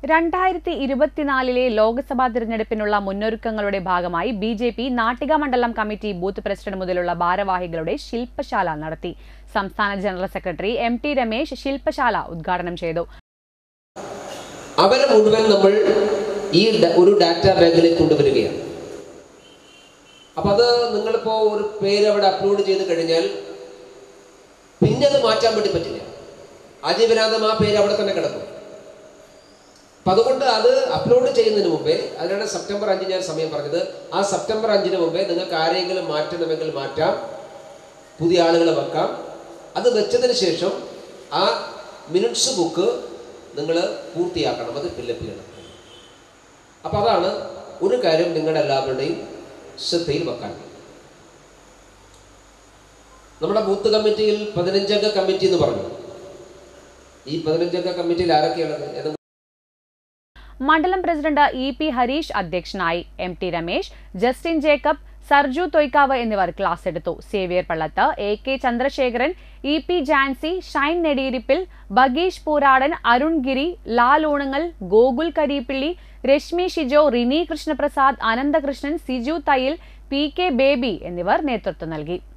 രണ്ടായിരത്തി ഇരുപത്തിനാലിലെ ലോക്സഭാ തിരഞ്ഞെടുപ്പിനുള്ള മുന്നൊരുക്കങ്ങളുടെ ഭാഗമായി ബി ജെ പി നാട്ടിക മണ്ഡലം കമ്മിറ്റി ബൂത്ത് പ്രസിഡന്റ് മുതലുള്ള ഭാരവാഹികളുടെ ശില്പശാല നടത്തി സംസ്ഥാന general secretary M T Ramesh ശില്പശാല ഉദ്ഘാടനം ചെയ്തു അവരെ മുഴുവൻ നമ്മൾ ഈ ഡ- ഒരു ഡാറ്റ ബാങ്കിലേക്ക് കൊണ്ടുവരികയാണ് അപ്പം അത് നിങ്ങളിപ്പോൾ ഒരു പേര് അവിടെ അപ്ലോഡ് ചെയ്ത് കഴിഞ്ഞാൽ പിന്നെ അത് മാറ്റാൻ വേണ്ടി പറ്റില്ല ആജീവനാന്തം ആ പേര് അവിടെ തന്നെ കിടക്കും അപ്പം അതുകൊണ്ട് അത് അപ്ലോഡ് ചെയ്യുന്നതിന് മുമ്പേ അതിനാണ് സെപ്റ്റംബർ അഞ്ച് ഞാൻ സമയം പറഞ്ഞത് ആ സെപ്റ്റംബർ അഞ്ചിന് മുമ്പേ നിങ്ങൾക്ക് ആരെങ്കിലും മാറ്റണമെങ്കിൽ മാറ്റാം പുതിയ ആളുകളെ വെക്കാം അത് വെച്ചതിന് ശേഷം ആ മിനിറ്റ്സ് ബുക്ക് നിങ്ങൾ പൂർത്തിയാക്കണം അത് ഫില്ലപ്പ് ചെയ്യണം അപ്പം അതാണ് ഒരു കാര്യം നിങ്ങളുടെ എല്ലാവരുടെയും ശ്രദ്ധയിൽ വെക്കാൻ നമ്മുടെ ബൂത്ത് കമ്മിറ്റിയിൽ പതിനഞ്ചംഗ കമ്മിറ്റി എന്ന് പറഞ്ഞു ഈ പതിനഞ്ചംഗ കമ്മിറ്റിയിൽ ആരൊക്കെയാണത് ഏതെങ്കിലും മണ്ഡലം പ്രസിഡന്റ് ഇ പി ഹരീഷ് അധ്യക്ഷനായി M T Ramesh Justin Jacob Sarju Thoykkavu എന്നിവർ ക്ലാസ് എടുത്തു Xavier Pallath A K Chandrasekharan E P Jancy Shine Nediyirippil Bageesh Pooradan Arun Giri Lal Oonangal Gokul Kareepilly Reshmi Shijo Rini Krishnaprasad Ananthakrishnan Siju Thayyil P K Baby എന്നിവർ നേതൃത്വം നൽകി